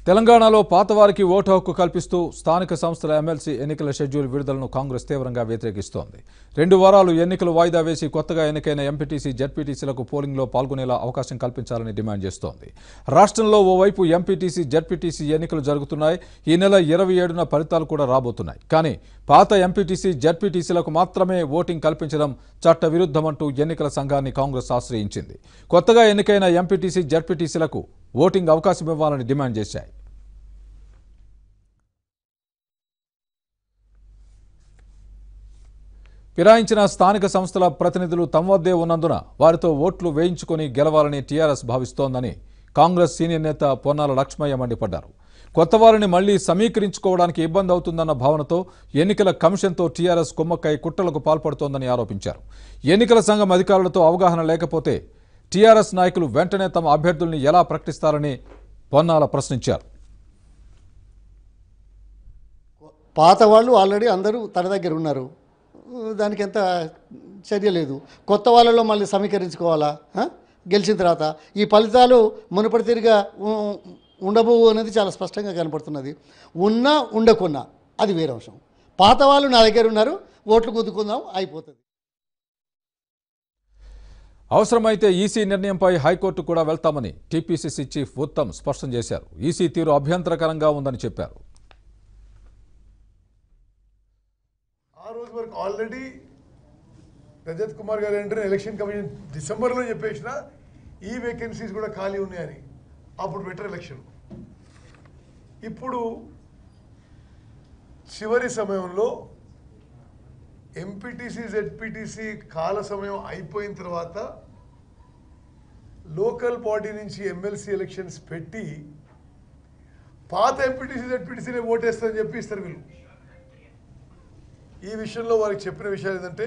తెలంగాణలో పాతవారికి ఓటు హక్కు కల్పిస్తూ స్థానిక సంస్థల ఎమ్మెల్సీ ఎన్నికల షెడ్యూల్ విడుదలను కాంగ్రెస్ తీవ్రంగా వ్యతిరేకిస్తోంది రెండు వారాలు ఎన్నికలు వాయిదా వేసి కొత్తగా ఎన్నికైన ఎంపీటీసీ జడ్పీటీసీలకు పోలింగ్లో పాల్గొనేలా అవకాశం కల్పించాలని డిమాండ్ చేస్తోంది రాష్ట్రంలో ఓవైపు ఎంపీటీసీ జడ్పీటీసీ ఎన్నికలు జరుగుతున్నాయి ఈ నెల ఇరవై ఏడున ఫలితాలు కూడా రాబోతున్నాయి కానీ పాత ఎంపీటీసీ జడ్పీటీసీలకు మాత్రమే ఓటింగ్ కల్పించడం చట్ట విరుద్ధమంటూ ఎన్నికల సంఘాన్ని కాంగ్రెస్ ఆశ్రయించింది కొత్తగా ఎన్నికైన ఎంపీటీసీ జడ్పీటీసీలకు ఓటింగ్ అవకాశం ఇవ్వాలని డిమాండ్ చేశాయి ఫిరాయించిన స్థానిక సంస్థల ప్రతినిధులు తమ వద్దే ఉన్నందున వారితో ఓట్లు వేయించుకొని గెలవాలని టీఆర్ఎస్ భావిస్తోందని కాంగ్రెస్ సీనియర్ నేత పొన్నాల లక్ష్మయ్య మండిపడ్డారు కొత్త వారిని మళ్లీ సమీకరించుకోవడానికి ఇబ్బంది అవుతుందన్న భావనతో ఎన్నికల కమిషన్తో టీఆర్ఎస్ కుమ్మక్కై కుట్రలకు పాల్పడుతోందని ఆరోపించారు ఎన్నికల సంఘం అధికారులతో అవగాహన లేకపోతే టీఆర్ఎస్ నాయకులు వెంటనే తమ అభ్యర్థుల్ని ఎలా ప్రకటిస్తారని పొన్నాల ప్రశ్నించారు పాత వాళ్ళు ఆల్రెడీ అందరూ తన దగ్గర ఉన్నారు దానికి ఎంత చర్య లేదు కొత్త వాళ్ళలో మళ్ళీ సమీకరించుకోవాలా ఆ? గెలిచిన తర్వాత ఈ ఫలితాలు మునుపటి తిరిగా ఉ- ఉండబోవు అనేది చాలా స్పష్టంగా కనపడుతున్నది ఉన్నా ఉండకున్నా అది వేరే అంశం పాత వాళ్ళు నా దగ్గర ఉన్నారు ఓట్లు గుద్దుకుందాం అయిపోతుంది అవసరమైతే ఈసీ నిర్ణయంపై హైకోర్టు కూడా వెళ్తామని టీపీసీసీ చీఫ్ ఉత్తమ్ స్పష్టం చేశారు ఈసీ తీరు అభ్యంతరకరంగా ఉందని చెప్పారు ఆ రోజు వరకు ఆల్రెడీ రజత్ కుమార్ గారు ఏంటంటే ఎలక్షన్ కమిషన్ డిసెంబర్లో చెప్పేసిన ఈ వేకెన్సీస్ కూడా ఖాళీ ఉన్నాయని అప్పుడు బెటర్ ఎలక్షన్ ఇప్పుడు చివరి సమయంలో ఎంపీటీసీ జెడ్పీటీసీ కాల సమయం అయిపోయిన తర్వాత లోకల్ బాడీ నుంచి ఎమ్మెల్సీ ఎలక్షన్స్ పెట్టి పాత ఎంపీటీసీ జెడ్పీటీసీనే ఓటేస్తారని చెప్పి ఇస్తారు వీళ్ళు ఈ విషయంలో వారికి చెప్పిన విషయాలు ఏంటంటే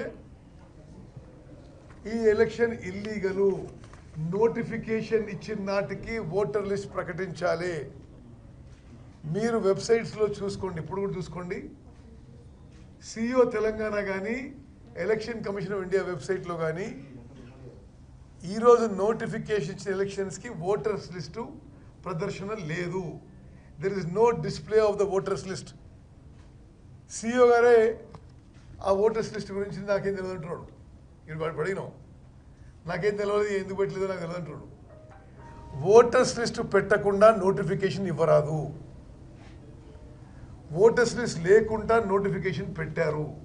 ఈ ఎలక్షన్ ఇల్లీగలు నోటిఫికేషన్ ఇచ్చిన నాటికి ఓటర్ లిస్ట్ ప్రకటించాలి మీరు వెబ్సైట్స్లో చూసుకోండి ఇప్పుడు కూడా చూసుకోండి సిఇఓ తెలంగాణ కానీ ఎలక్షన్ కమిషన్ ఆఫ్ ఇండియా వెబ్సైట్లో కానీ ఈరోజు నోటిఫికేషన్ ఇచ్చిన ఎలక్షన్స్కి ఓటర్స్ లిస్టు ప్రదర్శన లేదు there is no display of the voters list CEO గారే ఆ ఓటర్స్ లిస్ట్ గురించి నాకేం తెలియదు అంటున్నాడు ఇది వాడు అడిగినాం నాకేం తెలియదు ఎందుకు పెట్టలేదో నాకు తెలియదు అంటున్నాడు ఓటర్స్ లిస్ట్ పెట్టకుండా నోటిఫికేషన్ ఇవ్వరాదు ఓటర్స్ లిస్ట్ లేకుండా నోటిఫికేషన్ పెట్టారు